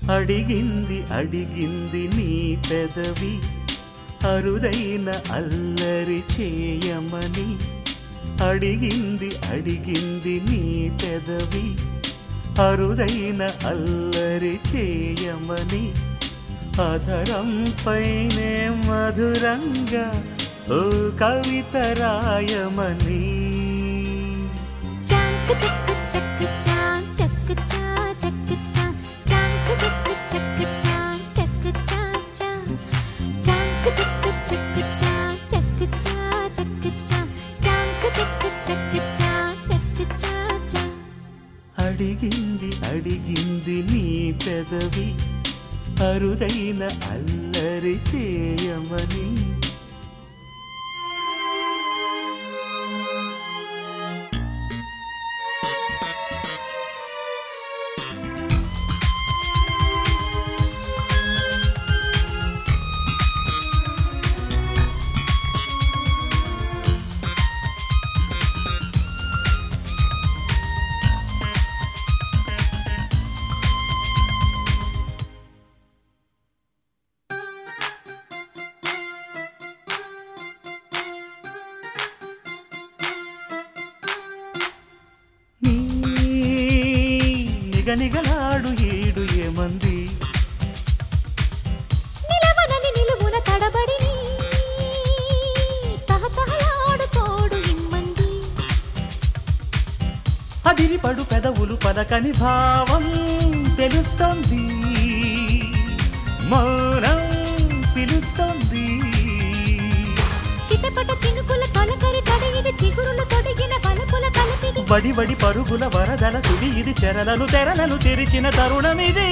అడిగింది అడిగింది నీ పెదవి అరుదైన అల్లరి చేయమని అడిగింది అడిగింది నీ పెదవి అరుదైన అల్లరి చేయమని అధరం పైనే మధురంగా ఓ కవిత రాయమని చాంక్ చక్ చక్ చాం చక్ చా చక్ చా చాంక్ చక్ చక్ చాం చక్ చా చా చాంక్ చక్ చక్ చా చక్ చా చక్ చా చాంక్ చక్ చక్ చా చక్ చా చా అడిగింది అడిగింది నీ పెదవి అరుదైన అల్లరి చేయమని నీ నిగనిగలాడు ఈడు ఏమంది నిలవనని నిలువున తడబడిని తహతహలాడు తోడు ఇమ్మంది అదిరిపడు పెదవులు పలకని భావం తెలుస్తోంది మౌనం పిలుస్తోంది చిటపట చినుకుల తొలకరి తడిగిన చిగురులు తొడిగిన పలుకుల తలపిది బడి బడి పరుగుల వరదల సుడి ఇది చెరలను తెరలను తెరిచిన తరుణమిది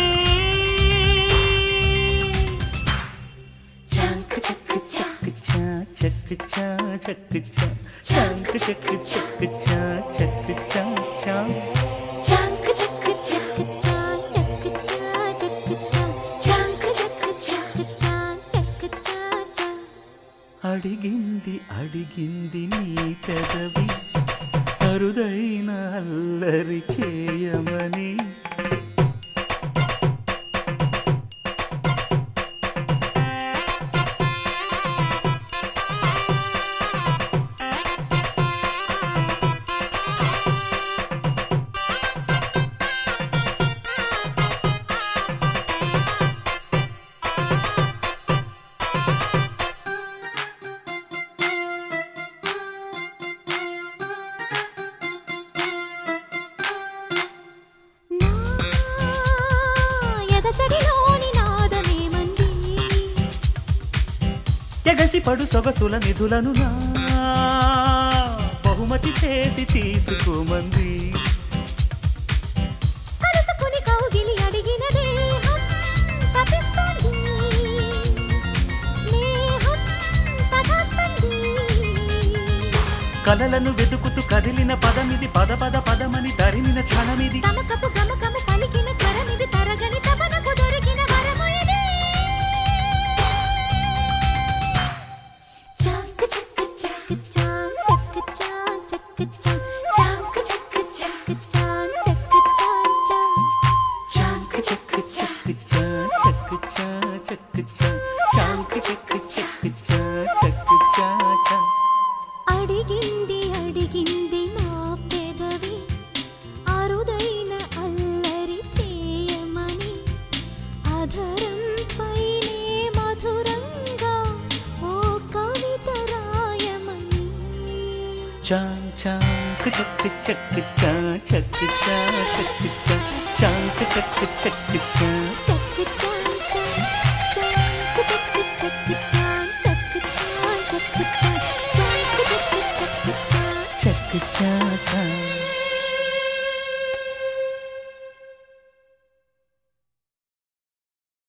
చాంక్ చక్ చా చక్ చా చక్ చా చక్ చా చక్ చక్ చా చక్ చా చా చాంక్ చక్ చక్ చా చక్ చా చక్ చా చాంక్ చక్ చక్ చా చక్ చా చా అడిగింది అడిగింది నీ పెదవి అరుదైన అల్లరి చేయమని నా ఎదసడిలోని నాదమేమంది ఎగసి పడు సొగసుల నిధులను నా బహుమతి చేసి తీసుకోమంది కలుసుకుని కౌగిలి అడిగిన దేహం తపిస్తోంది స్నేహం తగాస్తుంది కలలను వెతుకుతూ కదిలిన పదమిది పద పద పదమని తరిమిన క్షణమిది తమకపు గమకము పలికిన స్వరమిది తరగని తపనకు దొరికిన వరము ఇది చాక్ చక్ చక్ చాం చక్ చా చక్ చా చాక్ చక్ చక్ చాం చక్ చా చా చాక్ చక్ చక్ చక్ చా చక్ చా చక్ చా చాంక్ చక్ చక్ చా చక్ చా చా అడిగింది అడిగింది నా పెదవి అరుదైన అల్లరి చేయమని అధరం పైనే మధురంగా ఓ కవిత రాయమని చాంక్ చాంక్ చక్ చక్ చా చక్ చా చక్ చా చాంక్ చక్ చక్ చా చక్ చా చా చాక్ చక్ చక్ చా చక్ చా చక్ చా చాక్ చక్ చక్ చా చక్ చా చా